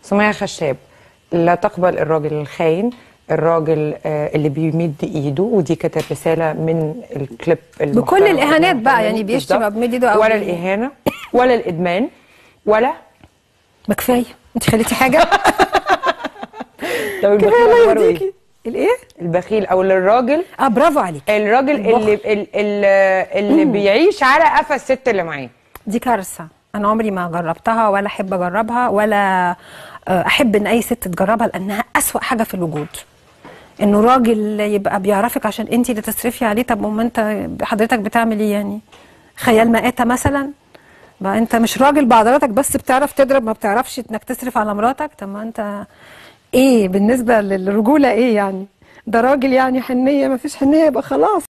سمية خشاب لا تقبل الراجل الخاين الراجل آه، اللي بيمد ايده ودي كانت الرساله من الكليب المحترم بكل الإهانات بقى، المحترم يعني بيشتم بالظبط. بيمد إيده أو ولا بي- الاهانه ولا الادمان ولا ما كفايه انت خليتي حاجه لو كفايه البخيل الله أخباره إيه؟ يهديكي الايه البخيل او الراجل اه برافو عليك الراجل اللي البخل. اللي, اللي بيعيش على قفا الست اللي معاه دي كارثه انا عمري ما جربتها ولا احب اجربها ولا آه، احب ان اي ست تجربها لانها اسوا حاجه في الوجود انه راجل يبقى بيعرفك عشان انت اللي تصرفي عليه طب ما انت حضرتك بتعمل ايه يعني خيال مآتة مثلا بقى انت مش راجل بعضلاتك بس بتعرف تضرب ما بتعرفش انك تصرف على مراتك طب ما انت ايه بالنسبه للرجوله ايه يعني ده راجل يعني حنيه ما فيش حنيه يبقى خلاص